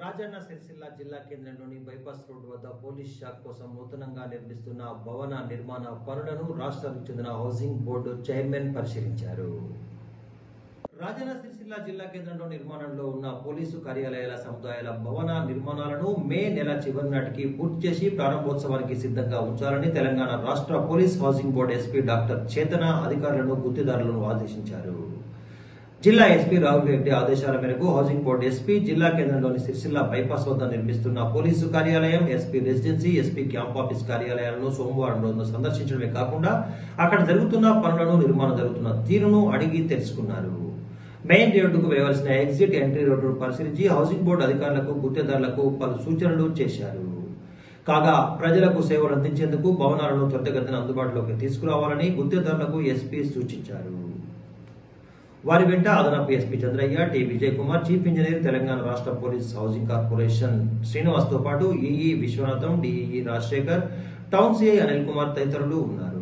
రాజన్న సిరిసిల్ల జిల్లా కేంద్రంలోని bypass road వద్ద పోలీస్ శాఖ కోసం నూతనంగా నిర్మిస్తున్న భవన నిర్మాణ పనులను రాష్ట్రానికి చెందిన హౌసింగ్ బోర్డు చైర్మన్ పరిశీలించారు రాజన్న సిరిసిల్ల జిల్లా కేంద్రంలో నిర్మాణంలో ఉన్న పోలీసు కార్యాలయాల సముదాయాల భవన నిర్మాణాలను మే నెల చివరి నాటికి పూర్తి చేసి ప్రారంభోత్సవానికి సిద్ధంగా ఉంచాలని తెలంగాణ రాష్ట్ర police housing board SP doctor Chetana అధికారులను గుత్తిదారులను ఆదేశించారు జిల్లా ఎస్పీ రాహుల్ రెడ్డి ఆదేశాల మేరకు హౌసింగ్ బోర్డు ఎస్పీ జిల్లా కేంద్రంలోని సిరిసిల్ల బైపాస్ వద్ద నిర్మిస్తున్న పోలీసు కార్యాలయం SP residency SP camp office కార్యాలయాలను సోమవారం రోజున సందర్శించడమే కాకుండా అక్కడ జరుగుతున్న పనులను నిర్మాణం జరుగుతున్న తీరును అడిగి తెలుసుకున్నారు మెయిన్ రోడ్డుకు వేయవలసిన ఎగ్జిట్ ఎంట్రీ రోడ్డును పరిశీలించి హౌసింగ్ బోర్డు అధికారులకు గుత్తేదారులకు పలు సూచనలు చేశారు కాగా ప్రజలకు సేవలు అందించేందుకు భవనాలను త్వరితగతిన అందుబాటులోకి తీసుకురావాలని గుత్తేదారులకు ఎస్పీ సూచించారు వారి వెంట అదనపు SP Chandraiah T Vijay Kumar chief engineer Telangana రాష్ట్ర పోలీస్ హౌసింగ్ కార్పొరేషన్ శ్రీనివాస్ తో పాటు EE Viswanatham DE Rajasekhar town CI Anil Kumar తదితరులు ఉన్నారు